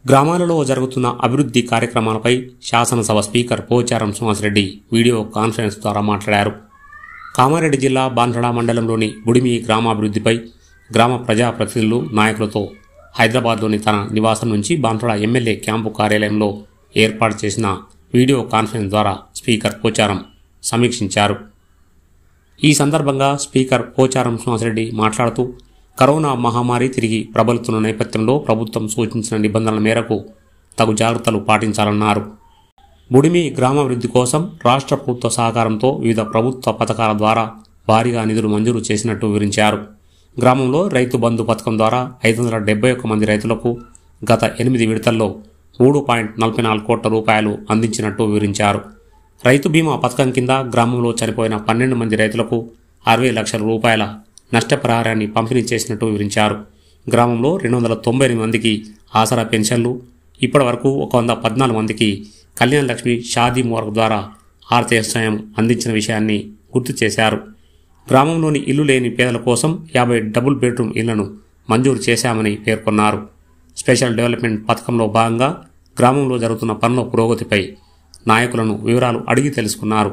గ్రామాలలో జరుగుతున్న అభివృద్ధి కార్యక్రమాలపై శాసనసభ speaker Pocharam Srinivas Reddy video conference ద్వారా మాట్లాడారు కామారెడ్డి జిల్లా బాన్సడా మండలంలోని బుడిమి గ్రామాభివృద్ధిపై గ్రామ ప్రజాప్రతినిధులు నాయకులతో హైదరాబాద్లోని తన నివాసం నుంచి బాన్సడా ఎమ్మెల్యే క్యాంపు కార్యాలయంలో ఏర్పాటు చేసిన వీడియో కాన్ఫరెన్స్ ద్వారా స్పీకర్ పోచారం సమీక్షించారు ఈ సందర్భంగా స్పీకర్ పోచారం శ్రీనివాసరెడ్డి మాట్లాడుతూ కరోనా మహమ్మారి తిరిగి ప్రబలుతున్న నేపథ్యంలో ప్రభుత్వం సూచించిన నిబంధనల మేరకు తగు జాగ్రత్తలు పాటించాలన్నారు బుడిమి గ్రామాభివృద్ధి కోసం రాష్ట్ర ప్రభుత్వ సహకారంతో వివిధ ప్రభుత్వ పథకాల ద్వారా భారీగా నిధులు మంజూరు చేసినట్టు వివరించారు గ్రామంలో రైతు బంధు పథకం ద్వారా ఐదు వందల డెబ్బై ఒక్క మంది రైతులకు గత ఎనిమిది విడతల్లో మూడు పాయింట్ నలభై నాలుగు కోట్ల రూపాయలు అందించినట్టు వివరించారు రైతు బీమా పథకం కింద గ్రామంలో చనిపోయిన పన్నెండు మంది రైతులకు అరవై లక్షల రూపాయల నష్టపరిహారాన్ని పంపిణీ చేసినట్టు వివరించారు గ్రామంలో రెండు వందల తొంభై ఎనిమిది మందికి ఆసరా పెన్షన్లు ఇప్పటి వరకు ఒక వంద పద్నాలుగు మందికి కళ్యాణ లక్ష్మి షాదీ ముబారక్ ద్వారా ఆర్థిక సాయం అందించిన విషయాన్ని గుర్తు చేశారు గ్రామంలోని ఇల్లు లేని పేదల కోసం యాభై డబుల్ బెడ్రూమ్ ఇళ్లను మంజూరు చేశామని పేర్కొన్నారు స్పెషల్ డెవలప్మెంట్ పథకంలో భాగంగా గ్రామంలో జరుగుతున్న పనుల పురోగతిపై నాయకులను వివరాలు అడిగి తెలుసుకున్నారు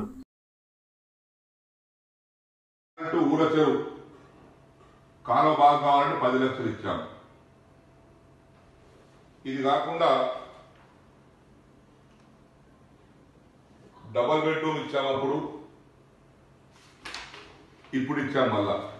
అంటూ ఊర చెరువు కాలువ బాగా కావాలంటే పది లక్షలు ఇచ్చాం ఇది కాకుండా డబల్ బెడ్రూమ్ ఇచ్చాం అప్పుడు ఇప్పుడు ఇచ్చాం మళ్ళా